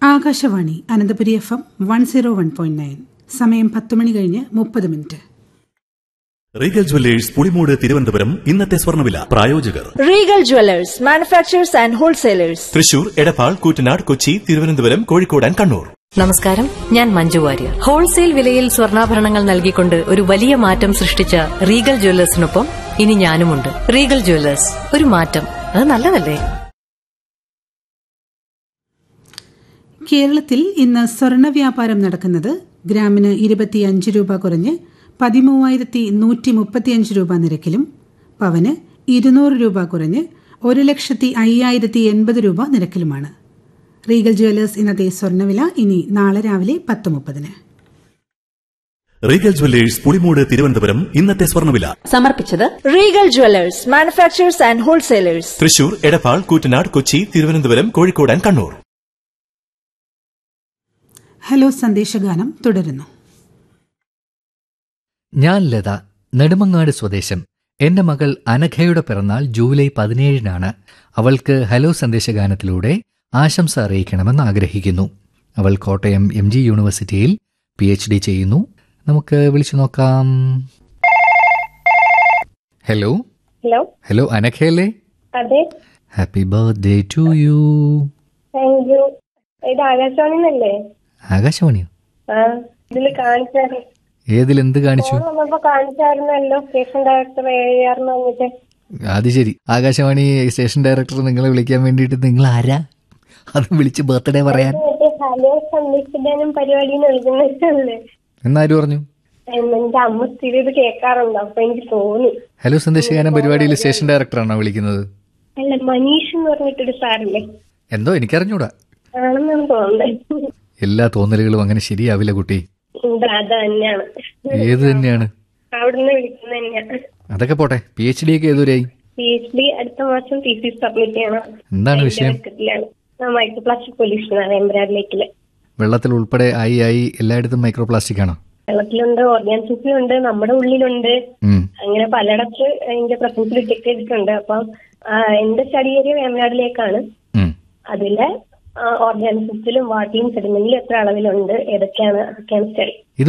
Akashvani Ananthapuri F M one zero one point nine സമയം പത്ത് മണി കഴിഞ്ഞ് മുപ്പത് മിനിറ്റ് റീഗൽ ജുവല്ലേഴ്സ് പുളിമൂട് തിരുവനന്തപുരം ഇന്നത്തെ സ്വർണ്ണവില പ്രായോജകർ Regal Jewellers manufacturers and wholesalers Thrissur Edappal Koottanad Kochi Thiruvananthapuram Kozhikode and Kannur നമസ്കാരം ഞാൻ മഞ്ജു വാര്യർ ഹോൾസെയിൽ വിലയിൽ സ്വർണ്ണാഭരണങ്ങൾ നൽകിക്കൊണ്ട് ഒരു വലിയ മാറ്റം സൃഷ്ടിച്ച റീഗൽ ജ്വല്ലേഴ്സിനൊപ്പം ഇനി ഞാനുമുണ്ട് റീഗൽ ജ്വല്ലേഴ്സ് ഒരു മാറ്റം അത് നല്ലതല്ലേ കേരളത്തിൽ ഇന്ന് സ്വർണ്ണ വ്യാപാരം നടക്കുന്നത് ഗ്രാമിന് ഇരുപത്തിയഞ്ച് രൂപ കുറഞ്ഞ് പതിമൂവായിരത്തി നൂറ്റി മുപ്പത്തിയഞ്ച് രൂപ നിരക്കിലും പവന് ഇരുന്നൂറ് രൂപ കുറഞ്ഞ് ഒരു ലക്ഷത്തി അയ്യായിരത്തി എൺപത് രൂപ നിരക്കിലുമാണ് റീഗൽ ജ്വല്ലേഴ്സ് ഇന്നത്തെ സ്വർണ്ണവില ഇനി നാളെ രാവിലെ പത്ത് മുപ്പതിന് റീഗൽ ജുവല്ലേഴ്സ് പുളിമൂട് തിരുവനന്തപുരം ഇന്നത്തെ സ്വർണ്ണവില സമർപ്പിച്ചത് Regal Jewellers manufacturers and wholesalers Thrissur Edappal Koottanad Kochi Thiruvananthapuram Kozhikode and Kannur hello സന്ദേശഗാനം തുടരുന്നു ഞാൻ ലത നെടുമങ്ങാട് സ്വദേശം എന്റെ മകൾ അനഘയുടെ പിറന്നാൾ ജൂലൈ പതിനേഴിനാണ് അവൾക്ക് ഹലോ സന്ദേശഗാനത്തിലൂടെ ആശംസ അറിയിക്കണമെന്ന് ആഗ്രഹിക്കുന്നു അവൾ കോട്ടയം എം ജി യൂണിവേഴ്സിറ്റിയിൽ പി എച്ച് ഡി ചെയ്യുന്നു നമുക്ക് വിളിച്ചു നോക്കാം ഹലോ ഹലോ ഹലോ അനഘയല്ലേ അതെ happy birthday to you thank you ഇത് ആകാശവാണിന്നല്ലേ ആകാശവാണിയോ ആ ഇതില് കാണിച്ചായിരുന്നു ഏതിൽ എന്ത് കാണിച്ചു ഫോൺ വന്നപ്പോ കാണിച്ചായിരുന്നല്ലോ സ്റ്റേഷൻ ഡയറക്ടർ എഴുതിയായിരുന്നു വന്നിട്ട് അത് ശരി ആകാശവാണി സ്റ്റേഷൻ ഡയറക്ടർ നിങ്ങളെ വിളിക്കാൻ വേണ്ടിയിട്ട് നിങ്ങൾ ആരാ അത് വിളിച്ച് ബർത്ത്ഡേ പറയാൻ മറ്റേ ഹലോ സന്ദേശിക്കാനും പരിപാടിന്ന് വിളിക്കുന്നല്ലേ എന്നാര് പറഞ്ഞു എന്റെ അമ്മ സ്ഥിരം ഇത് കേൾക്കാറുണ്ട് അപ്പൊ എനിക്ക് തോന്നി ഹലോ സന്ദേശഗാനം പരിപാടിയിൽ സ്റ്റേഷൻ ഡയറക്ടറാണോ വിളിക്കുന്നത് അല്ല മനീഷ് എന്ന് പറഞ്ഞിട്ടൊരു സാറില്ലേ എന്തോ എനിക്കറിഞ്ഞൂടാ ആണെന്നാണ് തോന്നുന്നത് എല്ലാ തോന്നലുകളും അങ്ങനെ ശരിയാവില്ല കുട്ടി ഉണ്ട് അത് തന്നെയാണ് ഏത് തന്നെയാണ് അവിടുന്ന് വിളിക്കുന്ന തന്നെയാണ് അതൊക്കെ പോട്ടെ പി എച്ച് ഡി ഒക്കെ ഏതുവരെയായി പി എച്ച് ഡി അടുത്ത മാസം ടി സി സബ്മിറ്റ് ചെയ്യണം എന്താണ് വിഷയം മൈക്രോ പ്ലാസ്റ്റിക് പൊല്യൂഷൻ ആണ് എംബ്രാഡ് ലേക്കില് വെള്ളത്തിൽ ഉൾപ്പെടെ ആയി ആയി എല്ലായിടത്തും മൈക്രോ പ്ലാസ്റ്റിക് ആണോ വെള്ളത്തിലുണ്ട് ഓർഗാനിസത്തിലുണ്ട് നമ്മുടെ ഉള്ളിലുണ്ട് ഉം. അങ്ങനെ പലയിടത്ത് അതിന്റെ പ്രസൻസ് ഡിറ്റക്ട് ചെയ്തിട്ടുണ്ട് അപ്പം ആ, എന്റെ സ്റ്റഡി ഏരിയ വേമ്പനാടിലേക്കാണ് ഉം. അതിലെ ഓർഗാനിസത്തിലും വാട്ടിയും സെഡിമെന്റിലും എത്ര അളവിലുണ്ട് ഏതൊക്കെയാണ് അതൊക്കെയാണ് സ്റ്റഡി